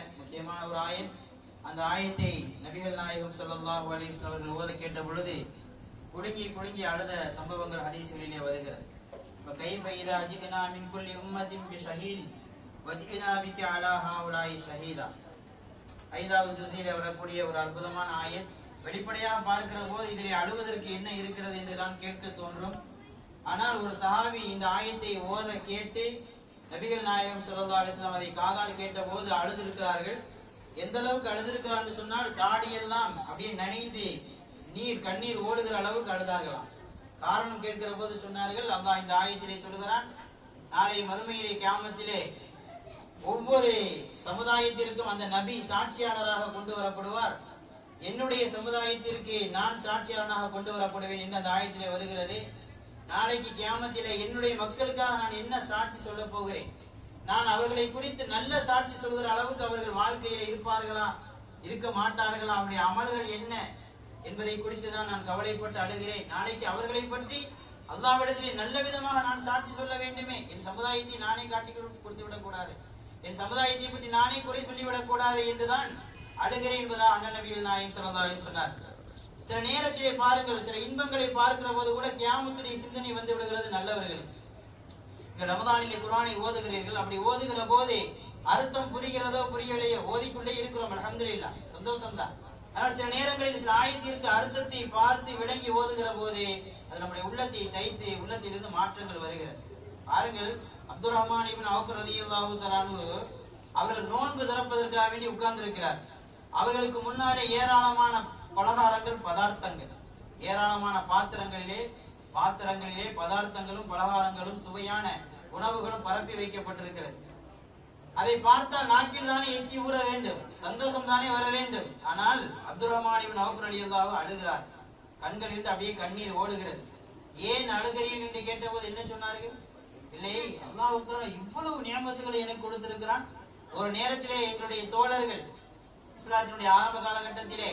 முக்கியமான ஒரு ஆயத் அந்த ஆயத்தை நபிகள் நாயகம் ஸல்லல்லாஹு அலைஹி வஸல்லம் அவர்கள் ஓத கேட்ட பொழுது குடுங்கி குடுங்கி அழுத சம்பவங்கள் ஹதீஸ்களிலே வருகிறது இப்ப கைஃப இதா ஜிக்னா மின் குல்லி உம்மத்தின் பி ஷஹீத் வஜ்இனா பிக அலா ஹாஉலாஇ ஷஹீதா ஐந்தாவது ஜுஸிலே வரக்கூடிய ஒரு அற்புதமான ஆயத் வெளிப்படையாக பார்க்கிற போது இதிலே அழுவதற்கு என்ன இருக்கிறது என்று தான் கேட்க தோன்றும் ஆனால் ஒரு சஹாபி இந்த ஆயத்தை ஓத கேட்டு நபிகள் நாயகம் ஸல்லல்லாஹு அலைஹி வஸல்லம் அதை காதால் கேட்ட போது அழுதிருக்கிறார்கள் எந்த அளவுக்கு அழுதிருக்கிறார் என்று சொன்னால் தாடியெல்லாம் அப்படியே நனைந்து நீர் கண்ணீர் ஓடுகிற அளவுக்கு அழுதார்களாம் காரணம் கேட்கிற போது சொன்னார்கள் அல்லாஹ் இந்த ஆயத்திலே சொல்கிறான் நாளை மறுமையிலே கியாமத்திலே ஒவ்வொரு சமுதாயத்திற்கும் அந்த நபி சாட்சியாளராக கொண்டு வரப்படுவார் என்னுடைய சமுதாயத்திற்கு நான் சாட்சியாளனாக கொண்டு வரப்படுவேன் என்று அந்த ஆயத்திலே வருகிறது நாளைக்கு கியாமத்திலே என்னுடைய மக்களுக்காக நான் என்ன சாட்சி சொல்ல போகிறேன் நான் அவர்களை குறித்து நல்ல சாட்சி சொல்கிற அளவுக்கு அவர்கள் வாழ்க்கையில இருப்பார்களா இருக்க மாட்டார்களா அவருடைய அமல்கள் என்ன என்பதை குறித்து தான் நான் கவலைப்பட்டு அழுகிறேன் நாளைக்கு அவர்களை பற்றி அல்லாவிடத்திலே நல்ல விதமாக நான் சாட்சி சொல்ல வேண்டுமே என் சமுதாயத்தை நானே காட்டி கொடு- கொடுத்து விடக்கூடாது என் சமுதாயத்தை பற்றி நானே குறை சொல்லிவிடக் கூடாது என்றுதான் அழுகிறேன் என்பதா அண்ணன் நபிகள் நாயம் சொல்லதாலும் சொன்னார் சில நேரத்திலே பாருங்கள் சில இன்பங்களை பார்க்கிற போது கூட கியாமத்துடைய சிந்தனை வந்து விடுகிறது நல்லவர்களுக்கு இங்க ரமதானிலே குர்ஆனை ஓதுகிறீர்கள் அப்படி ஓதுகிற போதே அர்த்தம் புரிகிறதோ புரியலையோ ஓதிக்கொண்டே இருக்கிறோம் அல்ஹம்துலில்லாஹ் சந்தோஷம் தான் ஆனால் சில நேரங்களில் சில ஆயத்திற்கு அர்த்தத்தை பார்த்து விளங்கி ஓதுகிற போதே அது நம்முடைய உள்ளத்தை தைத்து உள்ளத்திலிருந்து மாற்றங்கள் வருகிறது பாருங்கள் அப்துல் ரஹ்மான் இப்னு அவுஃப் ரலியல்லாஹு தஆலானு அவர்கள் நோன்பு திறப்பதற்காக வேண்டி உட்கார்ந்து இருக்கிறார் அவர்களுக்கு முன்னாலே ஏராளமான பலகாரங்கள் பதார்த்தங்கள் ஏராளமான பாத்திரங்களிலே பாத்திரங்களிலே பதார்த்தங்களும் பலகாரங்களும் சுவையான உணவுகளும் பரப்பி வைக்கப்பட்டிருக்கிறது அதை பார்த்தால் நாக்கில் தானே எச்சி ஊற வேண்டும் சந்தோஷம் தானே வர வேண்டும் ஆனால் அப்துல் ரஹ்மான் இப்னு அவுஃப் ரலியல்லாஹு அழுகிறார் கண்களிலிருந்து அப்படியே கண்ணீர் ஓடுகிறது ஏன் அழுகிறீர்கள் என்று கேட்டபோது என்ன சொன்னார்கள் இல்லை அல்லாஹ் தஆலா இவ்வளவு நியமத்துகளை எனக்கு கொடுத்திருக்கிறான் ஒரு நேரத்திலே எங்களுடைய தோழர்கள் இஸ்லாத்தினுடைய ஆரம்ப காலகட்டத்திலே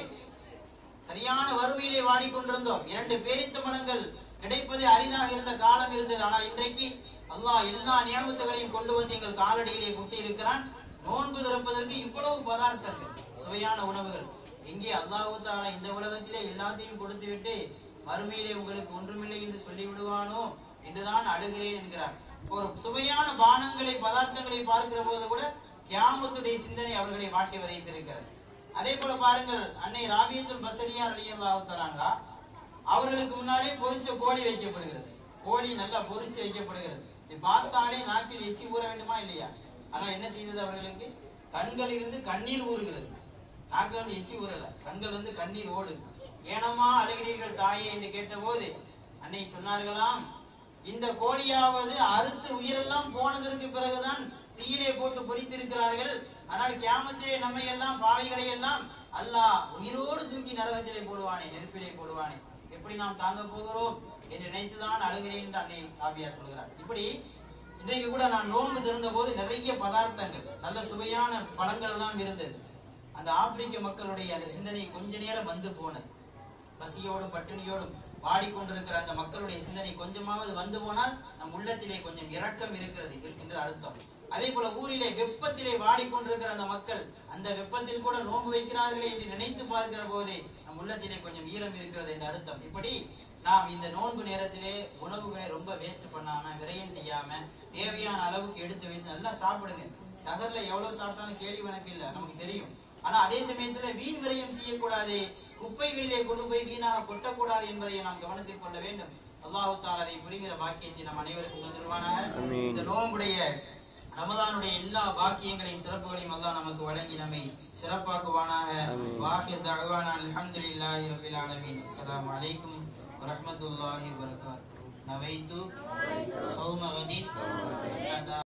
சரியான வறுமையிலே வாடிக்கொண்டிருந்தோம் இரண்டு பேரித்த மரங்கள் கிடைப்பது அரிதாக இருந்த காலம் இருந்தது ஆனால் இன்றைக்கு அல்லாஹ் எல்லா நியமத்துகளையும் கொண்டு வந்து எங்கள் காலடியிலே கொட்டி இருக்கிறான் நோன்பு திறப்பதற்கு இவ்வளவு பதார்த்தங்கள் சுவையான உணவுகள் எங்கே அல்லாஹு தாலா இந்த உலகத்திலே எல்லாத்தையும் கொடுத்து விட்டு மறுமையிலே உங்களுக்கு ஒன்றுமில்லை என்று சொல்லி விடுவானோ என்றுதான் அழுகிறேன் என்கிறார் ஒரு சுவையான பானங்களை பதார்த்தங்களை பார்க்கிற போது கூட கியாமத்துடைய சிந்தனை அவர்களை வாட்டி வதைத்திருக்கிறது அதே போல பாருங்கள் அன்னை ராபியத்துல் பசரியா ரலியல்லாஹு தஆலா அவர்களுக்கு முன்னாலே பொரிச்ச கோழி வைக்கப்படுகிறது கோழி நல்லா பொரிச்சு வைக்கப்படுகிறது இது பார்த்தாலே நாக்கில் எச்சி ஊற வேண்டுமா இல்லையா ஆனால் என்ன செய்தது அவர்களுக்கு கண்களில் இருந்து கண்ணீர் ஊறுகிறது நாக்கில் வந்து எச்சி ஊறல கண்கள் வந்து கண்ணீர் ஓடுது ஏனம்மா அழுகிறீர்கள் தாயே என்று கேட்டபோது அன்னை சொன்னார்களாம் இந்த கோழியாவது அறுத்து உயிரெல்லாம் போனதற்கு பிறகுதான் தீயிலே போட்டு பொரித்திருக்கிறார்கள் ஆனால் கியாமத்திலே நம்மை எல்லாம் பாவைகளை எல்லாம் அல்லாஹ் உயிரோடு தூக்கி நரகத்திலே போடுவானே நெருப்பிலே போடுவானே எப்படி நாம் தாங்க போகிறோம் என்று நினைத்துதான் அழுகிறேன் என்று அன்னை ஆபியார் சொல்கிறார் இப்படி இன்றைக்கு கூட நான் நோன்பு திறந்த போது நிறைய பதார்த்தங்கள் நல்ல சுவையான பழங்கள் எல்லாம் இருந்தது அந்த ஆப்பிரிக்க மக்களுடைய அந்த சிந்தனை கொஞ்ச நேரம் வந்து போனது பசியோடும் பட்டினியோடும் வாடிக்கொண்டிருக்கிற அந்த மக்களுடைய சிந்தனை கொஞ்சமாவது வந்து போனால் நம் உள்ளத்திலே கொஞ்சம் இரக்கம் இருக்கிறது என்று அர்த்தம் அதே போல ஊரிலே வெப்பத்திலே வாடிக்கொண்டிருக்கிற அந்த மக்கள் அந்த வெப்பத்தில் கூட நோன்பு வைக்கிறார்களே என்று நினைத்து பார்க்கிற போதே நம் உள்ளத்திலே கொஞ்சம் ஈரம் இருக்கிறது என்று அர்த்தம் இப்படி நாம் இந்த நோன்பு நேரத்திலே உணவுகளை ரொம்ப வேஸ்ட் பண்ணாம விரயம் செய்யாம தேவையான அளவுக்கு எடுத்து வைத்து நல்லா சாப்பிடுங்க சகர்ல எவ்வளவு சாப்பிட்டாலும் கேள்வி கணக்கு இல்ல நமக்கு தெரியும் ஆனா அதே சமயத்துல வீண் விரயம் செய்யக்கூடாது குப்பைகளிலே கொண்டு போய் வீணாக கொட்டக்கூடாது என்பதை நாம் கவனத்தில் கொள்ள வேண்டும் அல்லாஹு தாலா அதை புரிகிற பாக்கியத்தை நம் அனைவருக்கும் தந்துடுவானாக ஆமீன். இந்த நோம்புடைய ரமதானுடைய எல்லா பாக்கியங்களையும் சிறப்புகளையும் அல்லாஹ் நமக்கு வழங்கி நம்மை சிறப்பாக்குவானாக ஆமீன். வாஹிர் தஅவானா அல்ஹம்துலில்லாஹி ரப்பில் ஆலமீன் அஸ்ஸலாமு அலைக்கும் வரஹ்மத்துல்லாஹி வபரகாத்துஹு நவைத்து சௌம கதின்